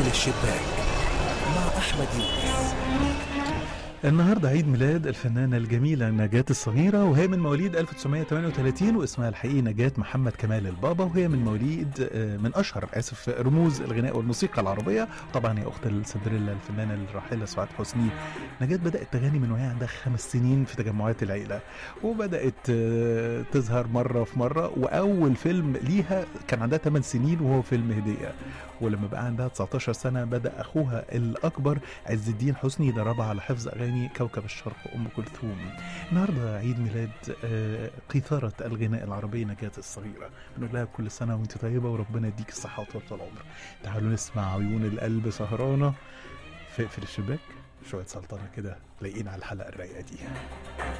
في الشباك مع أحمد يونس النهارده عيد ميلاد الفنانة الجميلة نجاة الصغيرة وهي من مواليد 1938 واسمها الحقيقي نجاة محمد كمال البابا وهي من مواليد آه، من أشهر آسف رموز الغناء والموسيقى العربية طبعا هي أخت السندريلا الفنانة الراحلة سعاد حسني نجاة بدأت تغني من وهي عندها خمس سنين في تجمعات العيلة وبدأت آه، تظهر مرة في مرة وأول فيلم ليها كان عندها 8 سنين وهو فيلم هدية ولما بقى عندها 19 سنة بدأ أخوها الأكبر عز الدين حسني يدربها على حفظ أغاني كوكب الشرق أم كلثوم النهاردة عيد ميلاد آه، قيثارة الغناء العربي نجاة الصغيرة بنقول لها كل سنة وانت طيبة وربنا يديك الصحة وطول العمر تعالوا نسمع عيون القلب سهرانة في, في الشباك شوية سلطنة كده لايقين على الحلقة الرايقة دي